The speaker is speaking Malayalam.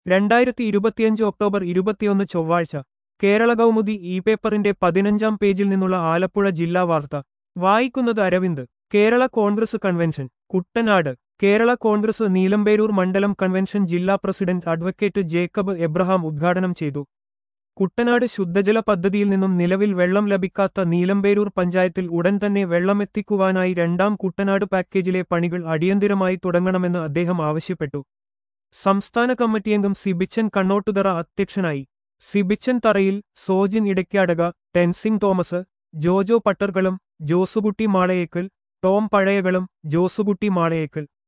രണ്ടായിരത്തി ഇരുപത്തിയഞ്ച് ഒക്ടോബർ ഇരുപത്തിയൊന്ന് ചൊവ്വാഴ്ച കേരള കൗമുദി ഇ പേപ്പറിന്റെ പതിനഞ്ചാം പേജിൽ നിന്നുള്ള ആലപ്പുഴ ജില്ലാ വാർത്ത വായിക്കുന്നത് Aravind Kerala Congress convention Kuttanad Kerala Congress Neelamperoor മണ്ഡലം കൺവെൻഷൻ ജില്ലാ പ്രസിഡന്റ് അഡ്വക്കേറ്റ് ജേക്കബ് എബ്രഹാം ഉദ്ഘാടനം ചെയ്തു കുട്ടനാട് ശുദ്ധജല പദ്ധതിയിൽ നിന്നും നിലവിൽ വെള്ളം ലഭിക്കാത്ത നീലമ്പേരൂർ പഞ്ചായത്തിൽ ഉടൻ തന്നെ വെള്ളമെത്തിക്കുവാനായി രണ്ടാം കുട്ടനാട് പാക്കേജിലെ പണികൾ അടിയന്തിരമായി തുടങ്ങണമെന്ന് അദ്ദേഹം ആവശ്യപ്പെട്ടു സംസ്ഥാന കമ്മിറ്റിയംഗം സിബിച്ചൻ കണ്ണോട്ടുതറ അധ്യക്ഷനായി സിബിച്ചൻ തറയിൽ സോജിൻ ഇടയ്ക്കാടക ടെൻസിംഗ് തോമസ് ജോജോ പട്ടർകളും ജോസുകുട്ടി മാളയേക്കൽ ടോം പഴയകളും ജോസുകുട്ടി മാളയേക്കൽ